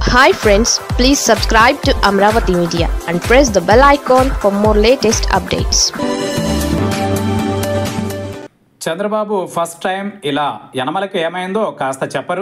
hi friends please subscribe to Amaravati media and press the bell icon for more latest updates Chandrababu first time ఇలా యనమలకు ఏమైందో కాస్త చెప్పరు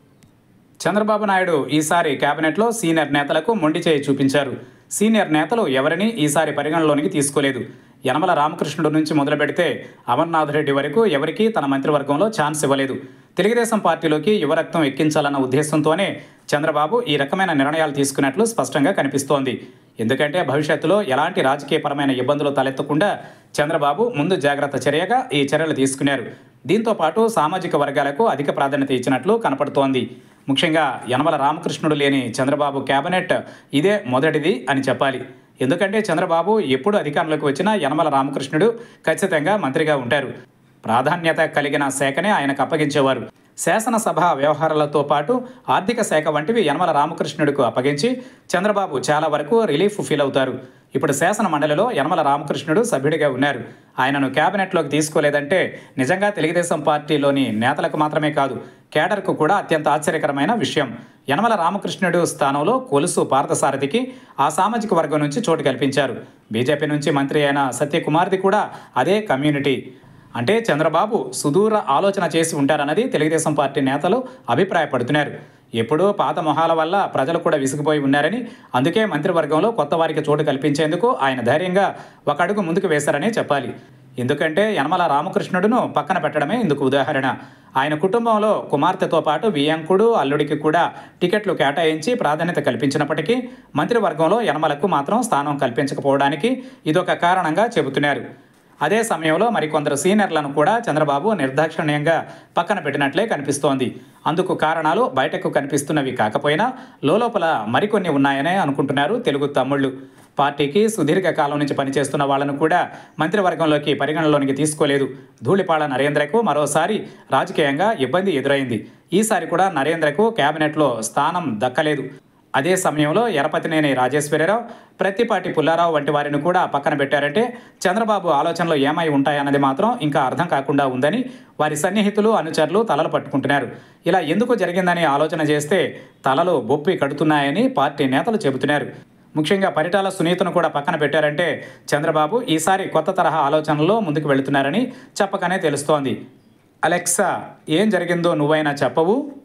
చంద్రబాబు నాయుడు ఈసారి కేబినెట్లో సీనియర్ నేతలకు మొండి చేయి చూపించారు సీనియర్ నేతలు ఎవరిని ఈసారి పరిగణలోనికి తీసుకోలేదు యనమల రామకృష్ణుడు నుంచి మొదలు పెడితే అమర్నాథ్ రెడ్డి వరకు ఎవరికీ తన మంత్రివర్గంలో ఛాన్స్ ఇవ్వలేదు తెలుగుదేశం పార్టీలోకి యువరక్తం ఎక్కించాలన్న ఉద్దేశంతోనే చంద్రబాబు ఈ రకమైన నిర్ణయాలు తీసుకున్నట్లు స్పష్టంగా కనిపిస్తోంది ఎందుకంటే భవిష్యత్తులో ఎలాంటి రాజకీయపరమైన ఇబ్బందులు తలెత్తకుండా చంద్రబాబు ముందు జాగ్రత్త చర్యగా ఈ చర్యలు తీసుకున్నారు దీంతో పాటు సామాజిక వర్గాలకు అధిక ప్రాధాన్యత ఇచ్చినట్లు కనపడుతోంది ముఖ్యంగా యనమల రామకృష్ణుడు లేని చంద్రబాబు కేబినెట్ ఇదే మొదటిది అని చెప్పాలి ఎందుకంటే చంద్రబాబు ఎప్పుడు అధికారంలోకి వచ్చినా యనమల రామకృష్ణుడు ఖచ్చితంగా మంత్రిగా ఉంటారు ప్రాధాన్యత కలిగిన శాఖనే ఆయనకు అప్పగించేవారు శాసనసభ వ్యవహారాలతో పాటు ఆర్థిక శాఖ వంటివి యనమల రామకృష్ణుడికి అప్పగించి చంద్రబాబు చాలా వరకు రిలీఫ్ ఫీల్ అవుతారు ఇప్పుడు శాసన మండలిలో యనమల రామకృష్ణుడు సభ్యుడిగా ఉన్నారు ఆయనను కేబినెట్లోకి తీసుకోలేదంటే నిజంగా తెలుగుదేశం పార్టీలోని నేతలకు మాత్రమే కాదు కేడర్కు కూడా అత్యంత ఆశ్చర్యకరమైన విషయం యనమల రామకృష్ణుడు స్థానంలో కొలుసు పార్థసారథికి ఆ సామాజిక వర్గం నుంచి చోటు కల్పించారు బీజేపీ నుంచి మంత్రి అయిన సత్యకుమార్ది కూడా అదే కమ్యూనిటీ అంటే చంద్రబాబు సుదూర ఆలోచన చేసి ఉంటారన్నది తెలుగుదేశం పార్టీ నేతలు అభిప్రాయపడుతున్నారు ఎప్పుడూ పాత మొహాల వల్ల ప్రజలు కూడా విసిగిపోయి ఉన్నారని అందుకే మంత్రివర్గంలో కొత్త వారికి చోటు కల్పించేందుకు ఆయన ధైర్యంగా ఒక అడుగు ముందుకు వేశారని చెప్పాలి ఎందుకంటే యనమల రామకృష్ణుడును పక్కన పెట్టడమే ఇందుకు ఉదాహరణ ఆయన కుటుంబంలో కుమార్తెతో పాటు వియంకుడు అల్లుడికి కూడా టికెట్లు కేటాయించి ప్రాధాన్యత కల్పించినప్పటికీ మంత్రివర్గంలో యనమలకు మాత్రం స్థానం కల్పించకపోవడానికి ఇదొక కారణంగా చెబుతున్నారు అదే సమయంలో మరికొందరు సీనియర్లను కూడా చంద్రబాబు నిర్దాక్షిణ్యంగా పక్కన పెట్టినట్లే కనిపిస్తోంది అందుకు కారణాలు బయటకు కనిపిస్తున్నవి కాకపోయినా లోపల మరికొన్ని ఉన్నాయనే అనుకుంటున్నారు తెలుగు తమ్ముళ్ళు పార్టీకి సుదీర్ఘ కాలం నుంచి పనిచేస్తున్న వాళ్లను కూడా మంత్రివర్గంలోకి పరిగణలోనికి తీసుకోలేదు ధూళిపాళ నరేంద్రకు మరోసారి రాజకీయంగా ఇబ్బంది ఎదురైంది ఈసారి కూడా నరేంద్రకు కేబినెట్లో స్థానం దక్కలేదు అదే సమయంలో ఎరపతినేని రాజేశ్వరరావు ప్రత్తిపాటి పుల్లారావు వంటి వారిని కూడా పక్కన పెట్టారంటే చంద్రబాబు ఆలోచనలు ఏమై ఉంటాయన్నది మాత్రం ఇంకా అర్థం కాకుండా ఉందని వారి సన్నిహితులు అనుచరులు తలలు పట్టుకుంటున్నారు ఇలా ఎందుకు జరిగిందని ఆలోచన చేస్తే తలలు బొప్పి కడుతున్నాయని పార్టీ నేతలు చెబుతున్నారు ముఖ్యంగా పరిటాల సునీతను కూడా పక్కన పెట్టారంటే చంద్రబాబు ఈసారి కొత్త తరహా ఆలోచనల్లో ముందుకు వెళుతున్నారని చెప్పకనే తెలుస్తోంది అలెక్సా ఏం జరిగిందో నువ్వైనా చెప్పవు